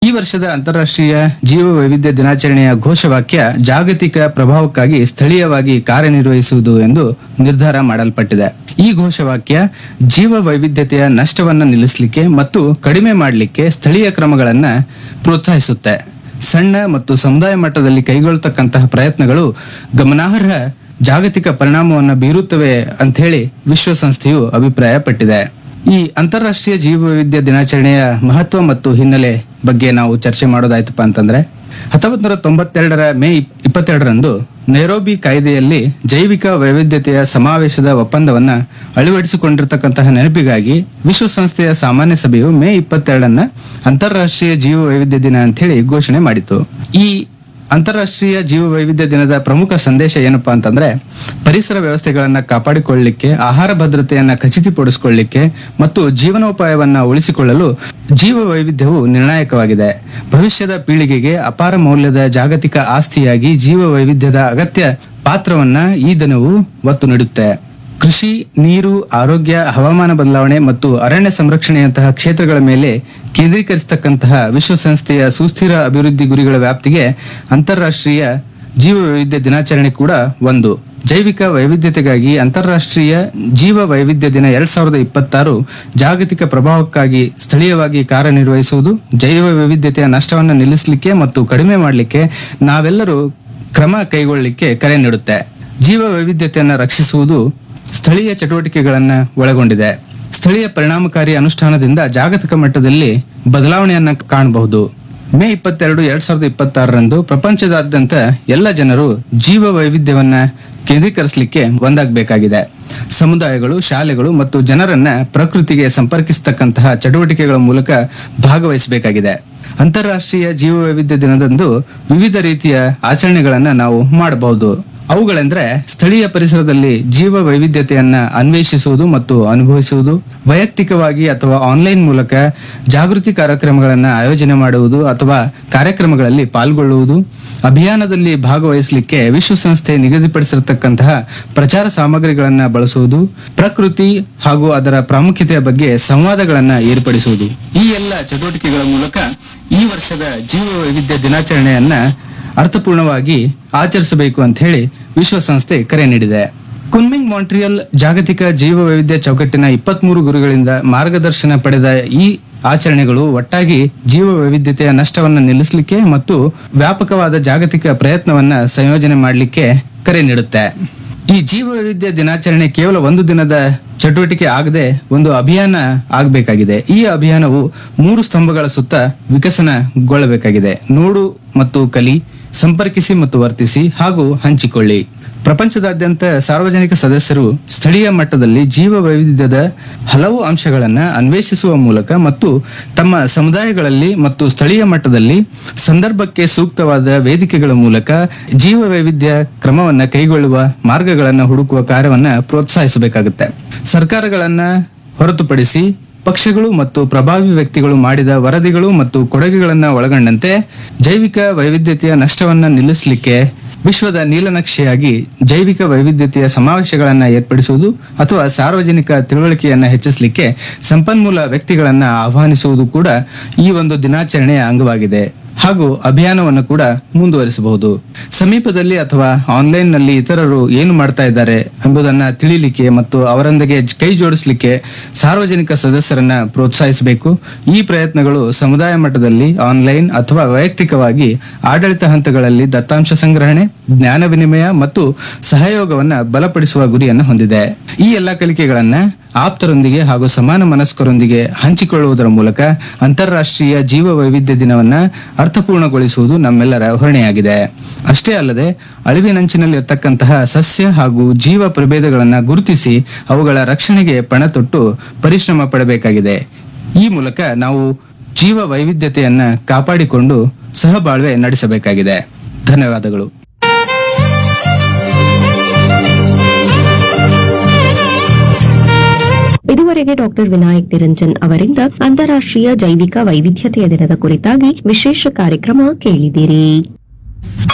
ಈ ವರ್ಷದ ಅಂತಾರಾಷ್ಟ್ರೀಯ ಜೀವ ವೈವಿಧ್ಯ ದಿನಾಚರಣೆಯ ಘೋಷವಾಕ್ಯ ಜಾಗತಿಕ ಪ್ರಭಾವಕ್ಕಾಗಿ ಸ್ಥಳೀಯವಾಗಿ ಕಾರ್ಯನಿರ್ವಹಿಸುವುದು ಎಂದು ನಿರ್ಧಾರ ಮಾಡಲ್ಪಟ್ಟಿದೆ ಈ ಘೋಷವಾಕ್ಯ ಜೀವ ವೈವಿಧ್ಯತೆಯ ನಷ್ಟವನ್ನು ನಿಲ್ಲಿಸಲಿಕ್ಕೆ ಮತ್ತು ಕಡಿಮೆ ಮಾಡಲಿಕ್ಕೆ ಸ್ಥಳೀಯ ಕ್ರಮಗಳನ್ನು ಪ್ರೋತ್ಸಾಹಿಸುತ್ತೆ ಸಣ್ಣ ಮತ್ತು ಸಮುದಾಯ ಮಟ್ಟದಲ್ಲಿ ಕೈಗೊಳ್ಳತಕ್ಕಂತಹ ಪ್ರಯತ್ನಗಳು ಗಮನಾರ್ಹ ಜಾಗತಿಕ ಪರಿಣಾಮವನ್ನು ಬೀರುತ್ತವೆ ಅಂತ ಹೇಳಿ ವಿಶ್ವಸಂಸ್ಥೆಯು ಅಭಿಪ್ರಾಯಪಟ್ಟಿದೆ ಈ ಅಂತಾರಾಷ್ಟ್ರೀಯ ಜೀವ ವೈವಿಧ್ಯ ದಿನಾಚರಣೆಯ ಮಹತ್ವ ಮತ್ತು ಹಿನ್ನೆಲೆ ಬಗ್ಗೆ ನಾವು ಚರ್ಚೆ ಮಾಡೋದಾಯ್ತಪ್ಪ ಅಂತಂದ್ರೆ ಹತ್ತೊಂಬತ್ ನೂರ ತೊಂಬತ್ತೆರಡರ ಮೇ ಇಪ್- ಇಪ್ಪತ್ತೆರಡರಂದು ನೈರೋಬಿ ಕಾಯ್ದೆಯಲ್ಲಿ ಜೈವಿಕ ವೈವಿಧ್ಯತೆಯ ಸಮಾವೇಶದ ಒಪ್ಪಂದವನ್ನ ಅಳವಡಿಸಿಕೊಂಡಿರತಕ್ಕಂತಹ ನೆನಪಿಗಾಗಿ ವಿಶ್ವಸಂಸ್ಥೆಯ ಸಾಮಾನ್ಯ ಸಭೆಯು ಮೇ ಇಪ್ಪತ್ತೆರಡನ್ನ ಅಂತಾರಾಷ್ಟ್ರೀಯ ಜೀವ ವೈವಿಧ್ಯ ದಿನ ಅಂತ ಹೇಳಿ ಘೋಷಣೆ ಮಾಡಿತು ಈ ಅಂತಾರಾಷ್ಟ್ರೀಯ ಜೀವ ವೈವಿಧ್ಯ ದಿನದ ಪ್ರಮುಖ ಸಂದೇಶ ಏನಪ್ಪಾ ಅಂತಂದ್ರೆ ಪರಿಸರ ವ್ಯವಸ್ಥೆಗಳನ್ನ ಕಾಪಾಡಿಕೊಳ್ಳಲಿಕ್ಕೆ ಆಹಾರ ಭದ್ರತೆಯನ್ನ ಖಚಿತಪಡಿಸಿಕೊಳ್ಳಲಿಕ್ಕೆ ಮತ್ತು ಜೀವನೋಪಾಯವನ್ನ ಉಳಿಸಿಕೊಳ್ಳಲು ಜೀವ ವೈವಿಧ್ಯವು ನಿರ್ಣಾಯಕವಾಗಿದೆ ಭವಿಷ್ಯದ ಪೀಳಿಗೆಗೆ ಅಪಾರ ಮೌಲ್ಯದ ಜಾಗತಿಕ ಆಸ್ತಿಯಾಗಿ ಜೀವ ವೈವಿಧ್ಯದ ಅಗತ್ಯ ಪಾತ್ರವನ್ನ ಈ ದಿನವು ಒತ್ತು ನೀಡುತ್ತೆ ಕೃಷಿ ನೀರು ಆರೋಗ್ಯ ಹವಾಮಾನ ಬದಲಾವಣೆ ಮತ್ತು ಅರಣ್ಯ ಸಂರಕ್ಷಣೆಯಂತಹ ಕ್ಷೇತ್ರಗಳ ಮೇಲೆ ಕೇಂದ್ರೀಕರಿಸತಕ್ಕಂತಹ ವಿಶ್ವಸಂಸ್ಥೆಯ ಸುಸ್ಥಿರ ಅಭಿವೃದ್ಧಿ ಗುರಿಗಳ ವ್ಯಾಪ್ತಿಗೆ ಅಂತಾರಾಷ್ಟ್ರೀಯ ಜೀವ ವೈವಿಧ್ಯ ದಿನಾಚರಣೆ ಕೂಡ ಒಂದು ಜೈವಿಕ ವೈವಿಧ್ಯತೆಗಾಗಿ ಅಂತಾರಾಷ್ಟ್ರೀಯ ಜೀವ ವೈವಿಧ್ಯ ದಿನ ಎರಡ್ ಸಾವಿರದ ಇಪ್ಪತ್ತಾರು ಜಾಗತಿಕ ಪ್ರಭಾವಕ್ಕಾಗಿ ಸ್ಥಳೀಯವಾಗಿ ಕಾರ್ಯನಿರ್ವಹಿಸುವುದು ಜೈವ ವೈವಿಧ್ಯತೆಯ ನಷ್ಟವನ್ನು ನಿಲ್ಲಿಸಲಿಕ್ಕೆ ಮತ್ತು ಕಡಿಮೆ ಮಾಡಲಿಕ್ಕೆ ನಾವೆಲ್ಲರೂ ಕ್ರಮ ಕೈಗೊಳ್ಳಲಿಕ್ಕೆ ಕರೆ ನೀಡುತ್ತೆ ಜೀವ ವೈವಿಧ್ಯತೆಯನ್ನು ರಕ್ಷಿಸುವುದು ಸ್ಥಳೀಯ ಚಟುವಟಿಕೆಗಳನ್ನು ಒಳಗೊಂಡಿದೆ ಸ್ಥಳೀಯ ಪರಿಣಾಮಕಾರಿ ಅನುಷ್ಠಾನದಿಂದ ಜಾಗತಿಕ ಮಟ್ಟದಲ್ಲಿ ಬದಲಾವಣೆಯನ್ನ ಕಾಣಬಹುದು ಮೇ ಇಪ್ಪತ್ತೆರಡು ಎರಡ್ ಸಾವಿರದ ಇಪ್ಪತ್ತಾರರಂದು ಪ್ರಪಂಚದಾದ್ಯಂತ ಎಲ್ಲ ಜನರು ಜೀವ ವೈವಿಧ್ಯವನ್ನ ಕೇಂದ್ರೀಕರಿಸಲಿಕ್ಕೆ ಒಂದಾಗಬೇಕಾಗಿದೆ ಸಮುದಾಯಗಳು ಶಾಲೆಗಳು ಮತ್ತು ಜನರನ್ನ ಪ್ರಕೃತಿಗೆ ಸಂಪರ್ಕಿಸತಕ್ಕಂತಹ ಚಟುವಟಿಕೆಗಳ ಮೂಲಕ ಭಾಗವಹಿಸಬೇಕಾಗಿದೆ ಅಂತಾರಾಷ್ಟ್ರೀಯ ಜೀವ ವೈವಿಧ್ಯ ದಿನದಂದು ವಿವಿಧ ರೀತಿಯ ಆಚರಣೆಗಳನ್ನ ನಾವು ಮಾಡಬಹುದು ಅವುಗಳೆಂದ್ರೆ ಸ್ಥಳೀಯ ಪರಿಸರದಲ್ಲಿ ಜೀವ ವೈವಿಧ್ಯತೆಯನ್ನ ಅನ್ವೇಷಿಸುವುದು ಮತ್ತು ಅನುಭವಿಸುವುದು ವೈಯಕ್ತಿಕವಾಗಿ ಅಥವಾ ಆನ್ಲೈನ್ ಮೂಲಕ ಜಾಗೃತಿ ಕಾರ್ಯಕ್ರಮಗಳನ್ನ ಆಯೋಜನೆ ಮಾಡುವುದು ಅಥವಾ ಕಾರ್ಯಕ್ರಮಗಳಲ್ಲಿ ಪಾಲ್ಗೊಳ್ಳುವುದು ಅಭಿಯಾನದಲ್ಲಿ ಭಾಗವಹಿಸಲಿಕ್ಕೆ ವಿಶ್ವಸಂಸ್ಥೆ ನಿಗದಿಪಡಿಸಿರತಕ್ಕಂತಹ ಪ್ರಚಾರ ಸಾಮಗ್ರಿಗಳನ್ನ ಬಳಸುವುದು ಪ್ರಕೃತಿ ಹಾಗೂ ಅದರ ಪ್ರಾಮುಖ್ಯತೆಯ ಬಗ್ಗೆ ಸಂವಾದಗಳನ್ನ ಏರ್ಪಡಿಸುವುದು ಈ ಎಲ್ಲ ಚಟುವಟಿಕೆಗಳ ಮೂಲಕ ಈ ವರ್ಷದ ಜೀವ ವೈವಿಧ್ಯ ದಿನಾಚರಣೆಯನ್ನ ಅರ್ಥಪೂರ್ಣವಾಗಿ ಆಚರಿಸಬೇಕು ಅಂತ ಹೇಳಿ ವಿಶ್ವಸಂಸ್ಥೆ ಕರೆ ನೀಡಿದೆ ಕುನ್ಮಿಂಗ್ ಮಾಂಟ್ರಿಯಲ್ ಜಾಗತಿಕ ಜೀವ ವೈವಿಧ್ಯ ಚೌಕಟ್ಟಿನ ಇಪ್ಪತ್ಮೂರು ಗುರುಗಳಿಂದ ಮಾರ್ಗದರ್ಶನ ಪಡೆದ ಈ ಆಚರಣೆಗಳು ಒಟ್ಟಾಗಿ ಜೀವ ವೈವಿಧ್ಯತೆಯ ನಷ್ಟವನ್ನು ನಿಲ್ಲಿಸಲಿಕ್ಕೆ ಮತ್ತು ವ್ಯಾಪಕವಾದ ಜಾಗತಿಕ ಪ್ರಯತ್ನವನ್ನ ಸಂಯೋಜನೆ ಮಾಡಲಿಕ್ಕೆ ಕರೆ ನೀಡುತ್ತೆ ಈ ಜೀವ ವೈವಿಧ್ಯ ದಿನಾಚರಣೆ ಕೇವಲ ಒಂದು ದಿನದ ಚಟುವಟಿಕೆ ಆಗದೆ ಒಂದು ಅಭಿಯಾನ ಆಗಬೇಕಾಗಿದೆ ಈ ಅಭಿಯಾನವು ಮೂರು ಸ್ತಂಭಗಳ ಸುತ್ತ ವಿಕಸನಗೊಳ್ಳಬೇಕಾಗಿದೆ ನೋಡು ಮತ್ತು ಕಲಿ ಸಂಪರ್ಕಿಸಿ ಮತ್ತು ವರ್ತಿಸಿ ಹಾಗೂ ಹಂಚಿಕೊಳ್ಳಿ ಪ್ರಪಂಚದಾದ್ಯಂತ ಸಾರ್ವಜನಿಕ ಸದಸ್ಯರು ಸ್ಥಳೀಯ ಮಟ್ಟದಲ್ಲಿ ಜೀವ ವೈವಿಧ್ಯದ ಹಲವು ಅಂಶಗಳನ್ನು ಅನ್ವೇಷಿಸುವ ಮೂಲಕ ಮತ್ತು ತಮ್ಮ ಸಮುದಾಯಗಳಲ್ಲಿ ಮತ್ತು ಸ್ಥಳೀಯ ಮಟ್ಟದಲ್ಲಿ ಸಂದರ್ಭಕ್ಕೆ ಸೂಕ್ತವಾದ ವೇದಿಕೆಗಳ ಮೂಲಕ ಜೀವ ವೈವಿಧ್ಯ ಕ್ರಮವನ್ನು ಕೈಗೊಳ್ಳುವ ಮಾರ್ಗಗಳನ್ನು ಹುಡುಕುವ ಕಾರ್ಯವನ್ನ ಪ್ರೋತ್ಸಾಹಿಸಬೇಕಾಗುತ್ತೆ ಸರ್ಕಾರಗಳನ್ನ ಹೊರತುಪಡಿಸಿ ಪಕ್ಷಗಳು ಮತ್ತು ಪ್ರಭಾವಿ ವ್ಯಕ್ತಿಗಳು ಮಾಡಿದ ವರದಿಗಳು ಮತ್ತು ಕೊಡುಗೆಗಳನ್ನು ಒಳಗೊಂಡಂತೆ ಜೈವಿಕ ವೈವಿಧ್ಯತೆಯ ನಷ್ಟವನ್ನ ನಿಲ್ಲಿಸಲಿಕ್ಕೆ ವಿಶ್ವದ ನೀಲನಕ್ಷೆಯಾಗಿ ಜೈವಿಕ ವೈವಿಧ್ಯತೆಯ ಸಮಾವೇಶಗಳನ್ನು ಏರ್ಪಡಿಸುವುದು ಅಥವಾ ಸಾರ್ವಜನಿಕ ತಿಳುವಳಿಕೆಯನ್ನ ಹೆಚ್ಚಿಸಲಿಕ್ಕೆ ಸಂಪನ್ಮೂಲ ವ್ಯಕ್ತಿಗಳನ್ನ ಆಹ್ವಾನಿಸುವುದು ಕೂಡ ಈ ಒಂದು ದಿನಾಚರಣೆಯ ಅಂಗವಾಗಿದೆ ಹಾಗೂ ಅಭಿಯಾನವನ್ನು ಕೂಡ ಮುಂದುವರಿಸಬಹುದು ಸಮೀಪದಲ್ಲಿ ಅಥವಾ ಆನ್ಲೈನ್ ನಲ್ಲಿ ಇತರರು ಏನು ಮಾಡ್ತಾ ಇದ್ದಾರೆ ಎಂಬುದನ್ನ ತಿಳಿಲಿಕ್ಕೆ ಮತ್ತು ಅವರೊಂದಿಗೆ ಕೈ ಜೋಡಿಸಲಿಕ್ಕೆ ಸಾರ್ವಜನಿಕ ಸದಸ್ಯರನ್ನ ಪ್ರೋತ್ಸಾಹಿಸಬೇಕು ಈ ಪ್ರಯತ್ನಗಳು ಸಮುದಾಯ ಮಟ್ಟದಲ್ಲಿ ಆನ್ಲೈನ್ ಅಥವಾ ವೈಯಕ್ತಿಕವಾಗಿ ಆಡಳಿತ ಹಂತಗಳಲ್ಲಿ ದತ್ತಾಂಶ ಸಂಗ್ರಹಣೆ ಜ್ಞಾನ ವಿನಿಮಯ ಮತ್ತು ಸಹಯೋಗವನ್ನ ಬಲಪಡಿಸುವ ಗುರಿಯನ್ನು ಹೊಂದಿದೆ ಈ ಎಲ್ಲಾ ಕಲಿಕೆಗಳನ್ನ ಆಪ್ತರೊಂದಿಗೆ ಹಾಗೂ ಸಮಾನ ಮನಸ್ಕರೊಂದಿಗೆ ಹಂಚಿಕೊಳ್ಳುವುದರ ಮೂಲಕ ಅಂತಾರಾಷ್ಟ್ರೀಯ ಜೀವ ವೈವಿಧ್ಯ ದಿನವನ್ನ ಅರ್ಥಪೂರ್ಣಗೊಳಿಸುವುದು ನಮ್ಮೆಲ್ಲರ ಹೊಣೆಯಾಗಿದೆ ಅಷ್ಟೇ ಅಲ್ಲದೆ ಅಳಿವಿನಂಚಿನಲ್ಲಿರ್ತಕ್ಕಂತಹ ಸಸ್ಯ ಹಾಗೂ ಜೀವ ಪ್ರಭೇದಗಳನ್ನ ಗುರುತಿಸಿ ಅವುಗಳ ರಕ್ಷಣೆಗೆ ಪಣ ತೊಟ್ಟು ಪರಿಶ್ರಮ ಪಡಬೇಕಾಗಿದೆ ಈ ಮೂಲಕ ನಾವು ಜೀವ ವೈವಿಧ್ಯತೆಯನ್ನ ಕಾಪಾಡಿಕೊಂಡು ಸಹಬಾಳ್ವೆ ನಡೆಸಬೇಕಾಗಿದೆ ಧನ್ಯವಾದಗಳು ಇದುವರೆಗೆ ಡಾಕ್ಟರ್ ವಿನಾಯಕ್ ನಿರಂಜನ್ ಅವರಿಂದ ಅಂತಾರಾಷ್ಟ್ರೀಯ ಜೈವಿಕ ವೈವಿಧ್ಯತೆಯ ದಿನದ ಕುರಿತಾಗಿ ವಿಶೇಷ ಕಾರ್ಯಕ್ರಮ ಕೇಳಿದಿರಿ